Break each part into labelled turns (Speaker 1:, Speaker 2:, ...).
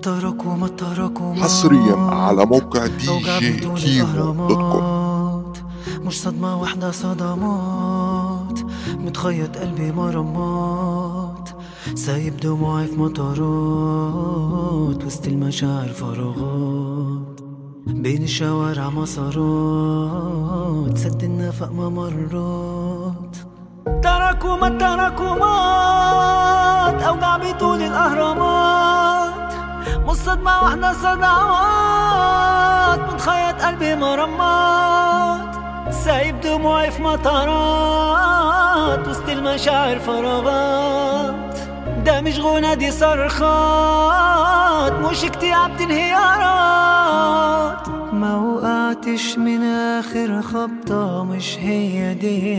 Speaker 1: تركوا ما تركوا
Speaker 2: حصريا على موقع دي
Speaker 1: أوجع
Speaker 2: جي
Speaker 1: بدون
Speaker 2: كيمو دوت كوم
Speaker 1: الأهرامات مش صدمة واحدة صدمات متخيط قلبي مرمات سايب دموعي في مطارات وسط المشاعر فراغات بين الشوارع مسارات سد النفق ممرات تركوا ما تركوا مات أوجع بطول الأهرامات مش صدمة واحدة صدمات متخيط قلبي مرمات سايب دموعي في مطارات وسط المشاعر فراغات ده مش غنى دي صرخات مش اكتئاب دي انهيارات ما وقعتش من آخر خبطة مش هي دي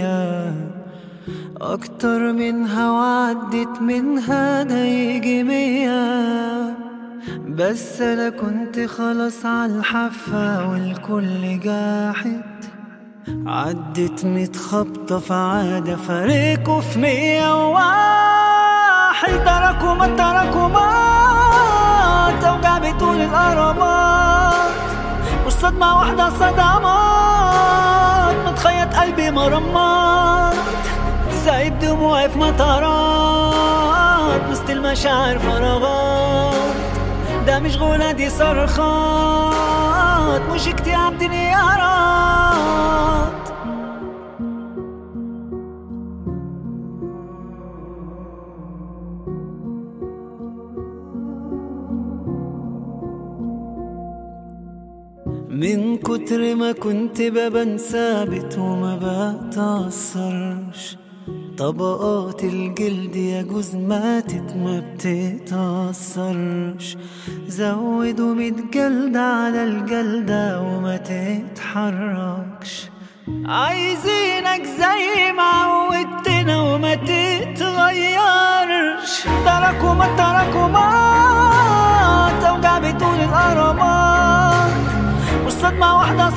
Speaker 1: أكتر منها وعدت منها ده يجي مية بس أنا كنت خلاص عالحافة والكل جاحد عدت ميت خبطة في عادة فارقوا في مية واحد تركوا ما تركوا ما توجع بطول الأهرامات مش صدمة واحدة صدمات متخيط قلبي مرمات سايب دموعي في مطارات وسط المشاعر فراغات ده مش غنى دي صرخات مش اكتئاب دي نيارات من كتر ما كنت ببان ثابت وما بتأثرش طبقات الجلد يجوز ماتت ما بتتأثرش زودوا ميت جلد على الجلدة وما تتحركش عايزينك زي ما عودتنا وما تتغيرش تركوا ما تركوا ما توجع بطول الأهرامات مش صدمة واحدة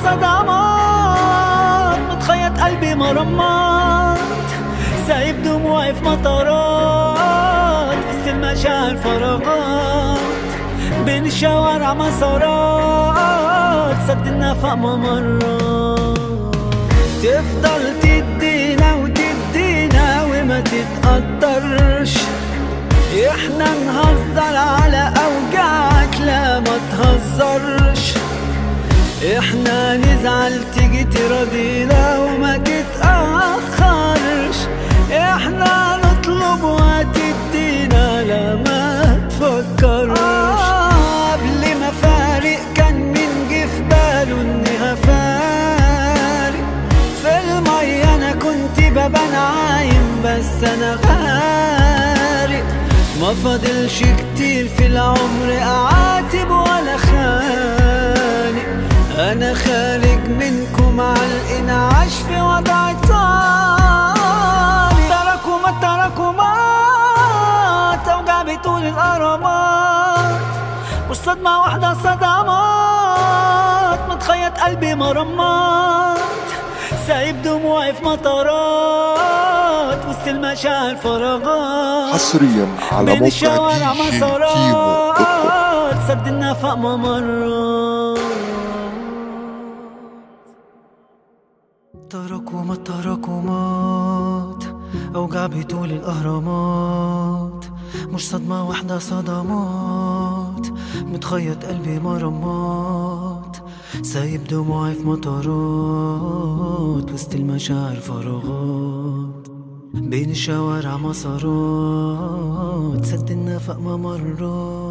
Speaker 1: صدمات متخيط قلبي مرمات سايب دموعي في مطارات وسط المشاعر فراغات بين الشوارع مسارات سد النفق ممرات تفضل تدينا وتدينا وما تتقدرش احنا نهزر على اوجاعك لا ما تهزرش احنا نزعل تيجي تراضينا وما تتأخرش احنا نطلب وتدينا لا ما تفكرش آه قبل ما فارق كان مين جه في باله اني هفارق في المية انا كنت ببان عايم بس انا غارق ما فاضلش كتير في العمر اعاتب ولا خانق انا خارج منكم عالانعاش في وضع طارق تركوا ما تركوا ما توجع بطول الاهرامات مش صدمة واحدة صدمات متخيط قلبي مرمات سايب دموعي في مطارات وسط المشاعر فراغات
Speaker 2: حصريا على
Speaker 1: بين
Speaker 2: موقع
Speaker 1: الشوارع
Speaker 2: دي جي كيمو دوت كوم
Speaker 1: مسارات سد النفق ممرات تركوا ما تركوا مات أوجع بطول الأهرامات مش صدمة واحدة صدمات متخيط قلبي مرمات سايب دموعي في مطارات وسط المشاعر فراغات بين الشوارع مسارات سد النفق ممرات